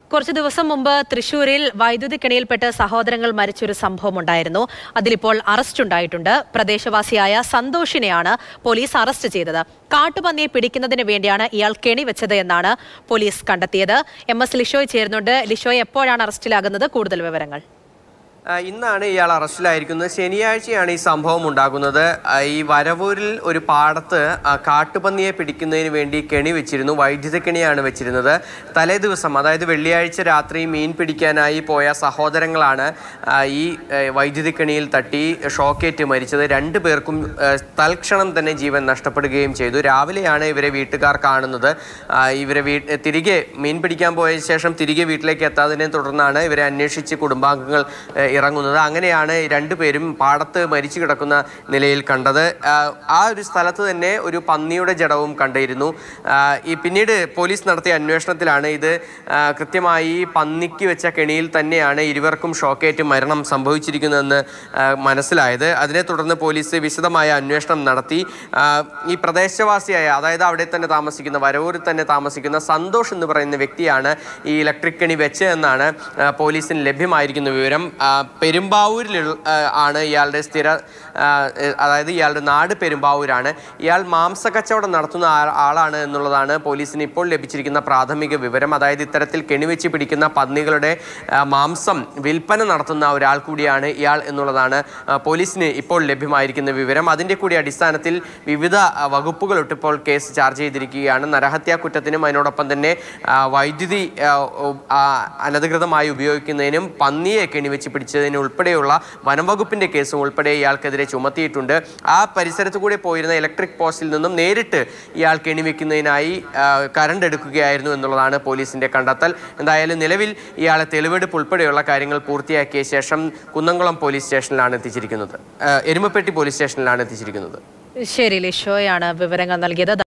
കുറച്ച് ദിവസം മുമ്പ് തൃശൂരിൽ വൈദ്യുതി കിണയിൽപ്പെട്ട് സഹോദരങ്ങൾ മരിച്ചൊരു സംഭവം ഉണ്ടായിരുന്നു അതിലിപ്പോൾ അറസ്റ്റ് ഉണ്ടായിട്ടുണ്ട് പ്രദേശവാസിയായ സന്തോഷിനെയാണ് പോലീസ് അറസ്റ്റ് ചെയ്തത് കാട്ടുപന്നിയെ പിടിക്കുന്നതിന് വേണ്ടിയാണ് ഇയാൾ കെണി വെച്ചത് എന്നാണ് പോലീസ് കണ്ടെത്തിയത് എം എസ് ലിഷോയ് ചേരുന്നുണ്ട് ലിഷോയ് എപ്പോഴാണ് അറസ്റ്റിലാകുന്നത് കൂടുതൽ വിവരങ്ങൾ ആ, ഇന്നാണ് ഇയാൾ അറസ്റ്റിലായിരിക്കുന്നത് ശനിയാഴ്ചയാണ് ഈ സംഭവം ഉണ്ടാകുന്നത് ആ, ഈ വരവൂരിൽ ഒരു പാടത്ത് ആ, കാട്ടുപന്നിയെ പിടിക്കുന്നതിന് വേണ്ടി കെണി വെച്ചിരുന്നു വൈദ്യുത കെണിയാണ് വെച്ചിരുന്നത് തലേ ദിവസം അതായത് വെള്ളിയാഴ്ച രാത്രി മീൻ പിടിക്കാനായി പോയ സഹോദരങ്ങളാണ് ആ, ഈ ഏ, വൈദ്യുതി കെണിയിൽ തട്ടി ഷോക്കേറ്റ് മരിച്ചത് രണ്ടു പേർക്കും ഏ, തൽക്ഷണം തന്നെ ജീവൻ നഷ്ടപ്പെടുകയും ചെയ്തു രാവിലെയാണ് ഇവരെ വീട്ടുകാർ കാണുന്നത് ആ, ഇവരെ വീ തിരികെ മീൻ പിടിക്കാൻ പോയ ശേഷം തിരികെ വീട്ടിലേക്ക് എത്താതിനെ തുടർന്നാണ് ഇവരെ അന്വേഷിച്ച് കുടുംബാംഗങ്ങൾ ഏഹ്, ഇറങ്ങുന്നത് അങ്ങനെയാണ് ഈ രണ്ടുപേരും പാടത്ത് മരിച്ചു കിടക്കുന്ന നിലയിൽ കണ്ടത് ആ, ആ ഒരു സ്ഥലത്ത് തന്നെ ഒരു പന്നിയുടെ ജഡവും കണ്ടിരുന്നു ആ, ഈ പിന്നീട് പോലീസ് നടത്തിയ അന്വേഷണത്തിലാണ് ഇത് ആ, കൃത്യമായി പന്നിക്ക് വെച്ച കെണിയിൽ തന്നെയാണ് ഇരുവർക്കും ഷോക്കേറ്റ് മരണം സംഭവിച്ചിരിക്കുന്നതെന്ന് ആ, മനസ്സിലായത് അതിനെ തുടർന്ന് പോലീസ് വിശദമായ അന്വേഷണം നടത്തി ആ, ഈ പ്രദേശവാസിയായ അതായത് അവിടെ തന്നെ താമസിക്കുന്ന വരവൂരിൽ തന്നെ താമസിക്കുന്ന സന്തോഷ് എന്ന് പറയുന്ന വ്യക്തിയാണ് ഈ ഇലക്ട്രിക് കെണി വെച്ചതെന്നാണ് ആ, പോലീസിന് ലഭ്യമായിരിക്കുന്ന വിവരം ആ, പെരുമ്പാവൂരിൽ ആണ് ഇയാളുടെ സ്ഥിര ആ, ഏ, അതായത് ഇയാളുടെ നാട് പെരുമ്പാവൂരാണ് ഇയാൾ മാംസക്കച്ചവടം നടത്തുന്ന ആ- ആളാണ് എന്നുള്ളതാണ് പോലീസിന് ഇപ്പോൾ ലഭിച്ചിരിക്കുന്ന പ്രാഥമിക വിവരം അതായത് ഇത്തരത്തിൽ കെണിവെച്ച് പിടിക്കുന്ന പന്നികളുടെ ആ, മാംസം വിൽപ്പന നടത്തുന്ന ഒരാൾ കൂടിയാണ് ഇയാൾ എന്നുള്ളതാണ് ആ, പോലീസിന് ഇപ്പോൾ ലഭ്യമായിരിക്കുന്ന വിവരം അതിൻ്റെ കൂടി അടിസ്ഥാനത്തിൽ വിവിധ ആ, വകുപ്പുകൾ ഇപ്പോൾ കേസ് ചാർജ് ചെയ്തിരിക്കുകയാണ് നരഹത്യാ കുറ്റത്തിനും അതിനോടൊപ്പം തന്നെ ആ, വൈദ്യുതി ആ, ഉ- ആ, അനധികൃതമായി ഉപയോഗിക്കുന്നതിനും പന്നിയെ കെണിവെച്ച് പിടിച്ചതിന് ഉൾപ്പെടെയുള്ള വനംവകുപ്പിന്റെ കേസും ഉൾപ്പെടെ ഇയാൾക്കെതിരെ ചുമത്തിയിട്ടുണ്ട് ആ പരിസരത്ത് കൂടി പോയിരുന്ന ഇലക്ട്രിക് പോസ്റ്റിൽ നിന്നും നേരിട്ട് ഇയാൾ കെണിവെക്കുന്നതിനായി ആ, കരണ്ട് എടുക്കുകയായിരുന്നു എന്നുള്ളതാണ് പോലീസിന്റെ കണ്ടെത്തൽ എന്തായാലും നിലവിൽ ഇയാളെ തെളിവെടുപ്പ് ഉൾപ്പെടെയുള്ള കാര്യങ്ങൾ പൂർത്തിയാക്കിയ ശേഷം കുന്നംകുളം പോലീസ് സ്റ്റേഷനിലാണ് എത്തിച്ചിരിക്കുന്നത് ആ, എരുമപ്പെട്ടി പോലീസ് സ്റ്റേഷനിലാണ് എത്തിച്ചിരിക്കുന്നത് ശരി ലിഷോയാണ് വിവരങ്ങൾ നൽകിയത്